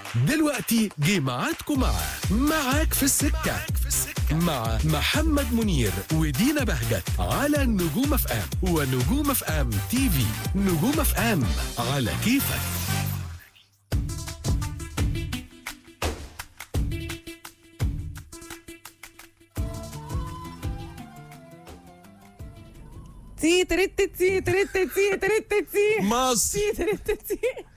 دلوقتي جه ميعادكم مع معاك في السكة مع محمد منير ودينا بهجت على نجوم اف ام ونجوم اف ام تي في نجوم اف ام على كيفك تي ترت تي ترت تي ترت تي مصر تي ترت تي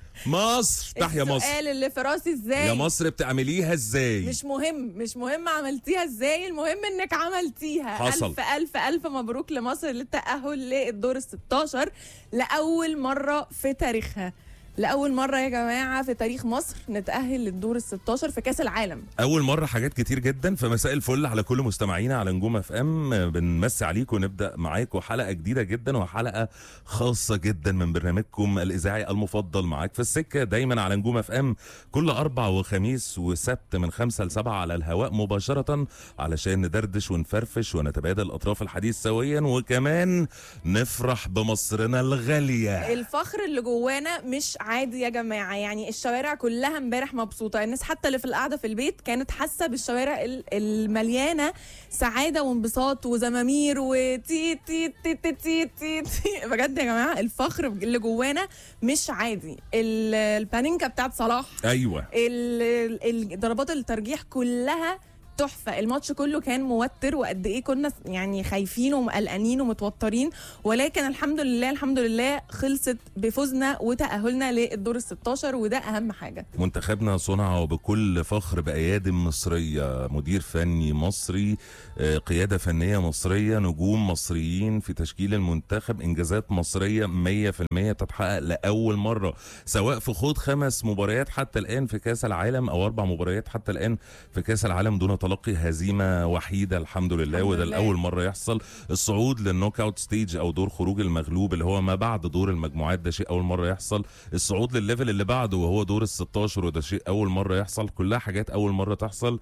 مصر تحيا مصر السؤال اللي في راسي ازاي يا مصر بتعمليها ازاي مش مهم مش مهم عملتيها ازاي المهم انك عملتيها حصل. الف الف الف مبروك لمصر للتأهل للدور ال 16 لأول مرة في تاريخها لأول مرة يا جماعة في تاريخ مصر نتأهل للدور ال 16 في كأس العالم اول مره حاجات كتير جدا فمساء الفل على كل مستمعينا على نجوم اف ام بنمسي عليكم ونبدا معاكم حلقه جديده جدا وحلقه خاصه جدا من برنامجكم الاذاعي المفضل معاك في السكه دايما على نجوم اف ام كل اربع وخميس وسبت من خمسة لسبعة على الهواء مباشره علشان ندردش ونفرفش ونتبادل اطراف الحديث سويا وكمان نفرح بمصرنا الغاليه الفخر اللي جوانا مش عادي يا جماعه يعني الشوارع كلها امبارح مبسوطه الناس حتى اللي في القعده في البيت كانت حاسه بالشوارع ال- المليانه سعاده وانبساط وزمامير وتي تي تي تي تي تي, تي. بجد يا جماعه الفخر اللي جوانا مش عادي ال- البانينكا بتاعت صلاح ايوه ال- ال- ضربات الترجيح كلها تحفه الماتش كله كان موتر وقد ايه كنا يعني خايفين ومقلقانين ومتوترين ولكن الحمد لله الحمد لله خلصت بفوزنا وتاهلنا للدور ال 16 وده اهم حاجه منتخبنا صنع بكل فخر بأيادم مصرية مدير فني مصري آه، قيادة فنية مصرية نجوم مصريين في تشكيل المنتخب إنجازات مصرية 100% تتحقق لأول مرة سواء في خوض خمس مباريات حتى الآن في كأس العالم أو أربع مباريات حتى الآن في كأس العالم دون تلقي هزيمة وحيدة الحمد لله الحمد وده لله. الأول مرة يحصل الصعود للنوك اوت ستيج أو دور خروج المغلوب اللي هو ما بعد دور المجموعات ده شيء أول مرة يحصل الصعود للليفل اللي بعده وهو دور ال 16 وده شيء اول مره يحصل كلها حاجات اول مره تحصل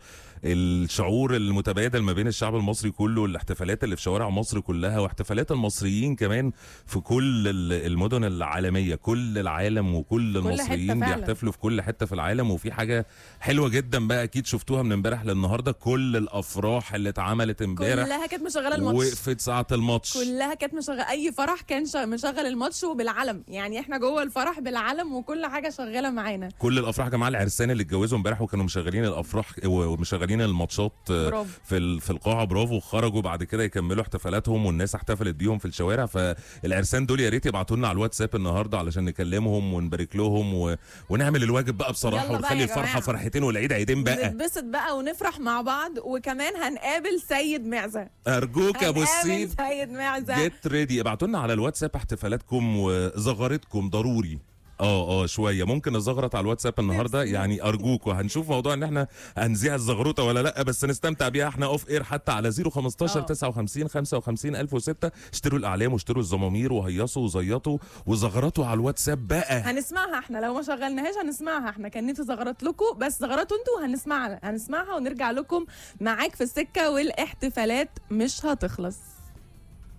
الشعور المتبادل ما بين الشعب المصري كله الاحتفالات اللي في شوارع مصر كلها واحتفالات المصريين كمان في كل ال- المدن العالميه كل العالم وكل حتة المصريين فعلا. بيحتفلوا في كل حته في العالم وفي حاجه حلوه جدا بقى اكيد شفتوها من امبارح للنهارده كل الافراح اللي اتعملت امبارح كلها كانت مشغله الماتش وقفت ساعه الماتش كلها كانت مشغله اي فرح كان شا- مشغل الماتش وبالعلم يعني احنا جوه الفرح بالعلم وكل حاجه شغاله معانا كل الافراح يا جماعه العرسان اللي اتجوزوا امبارح وكانوا مشغلين الافراح ومشغلين الماتشات آه، برافو. في ال- في القاعه برافو خرجوا بعد كده يكملوا احتفالاتهم والناس احتفلت بيهم في الشوارع فالعرسان دول يا ريت يبعتوا لنا على الواتساب النهارده علشان نكلمهم ونبارك لهم و... ونعمل الواجب بقى بصراحه يلا بقى ونخلي يا الفرحه جماعة. فرحتين والعيد عيدين بقى نتبسط بقى ونفرح مع بعض وكمان هنقابل سيد معزه ارجوك يا ابو هنقابل السيد سيد معزه جيت ريدي ابعتوا لنا على الواتساب احتفالاتكم وزغرتكم ضروري اه اه شويه ممكن نزغرط على الواتساب النهارده نفسي. يعني ارجوك وهنشوف موضوع ان احنا هنذيع الزغروطه ولا لا بس نستمتع بيها احنا اوف اير حتى على 015 آه. 59 55 1006 اشتروا الاعلام واشتروا الزمامير وهيصوا وزيطوا وزغرطوا على الواتساب بقى هنسمعها احنا لو ما شغلناهاش هنسمعها احنا كان نفسي زغرت لكم بس زغرتوا انتوا هنسمعها هنسمعها ونرجع لكم معاك في السكه والاحتفالات مش هتخلص